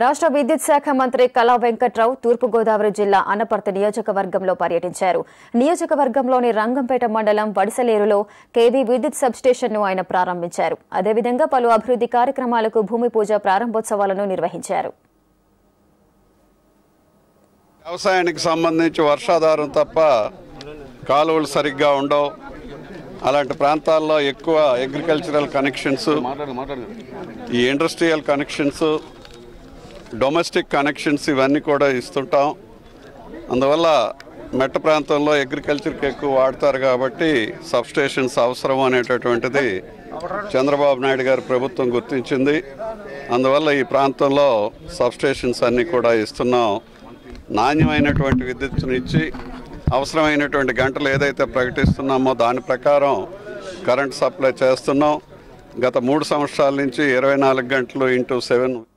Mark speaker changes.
Speaker 1: రాష్ట్ర విద్యుత్ శాఖ మంత్రి కళా వెంకట్రావు తూర్పుగోదావరి జిల్లా అనపర్తి నియోజకవర్గంలో పర్యటించారు నియోజకవర్గంలోని రంగంపేట మండలం వడిసలేరులో కేవీ విద్యుత్ సబ్స్టేషన్ను ఆయన ప్రారంభించారు అదేవిధంగా పలు అభివృద్ధి కార్యక్రమాలకు భూమి పూజ ప్రారంభోత్సవాలను నిర్వహించారు
Speaker 2: వ్యవసాయానికి సంబంధించి వర్షాధారం తప్ప కాలువలు సరిగ్గా ఉండవు అలాంటి ప్రాంతాల్లో ఎక్కువ అగ్రికల్చరల్ కనెక్షన్స్ ఈ ఇండస్ట్రియల్ కనెక్షన్స్ డొమెస్టిక్ కనెక్షన్స్ ఇవన్నీ కూడా ఇస్తుంటాం అందువల్ల మెట్ట ప్రాంతంలో అగ్రికల్చర్కి ఎక్కువ వాడతారు కాబట్టి సబ్స్టేషన్స్ అవసరం అనేటటువంటిది చంద్రబాబు నాయుడు గారి ప్రభుత్వం గుర్తించింది అందువల్ల ఈ ప్రాంతంలో సబ్స్టేషన్స్ అన్నీ కూడా ఇస్తున్నాం నాణ్యమైనటువంటి విద్యుత్తుని ఇచ్చి అవసరమైనటువంటి గంటలు ఏదైతే ప్రకటిస్తున్నామో దాని ప్రకారం కరెంట్ సప్లై చేస్తున్నాం గత మూడు సంవత్సరాల నుంచి ఇరవై నాలుగు గంటలు ఇంటూ సెవెన్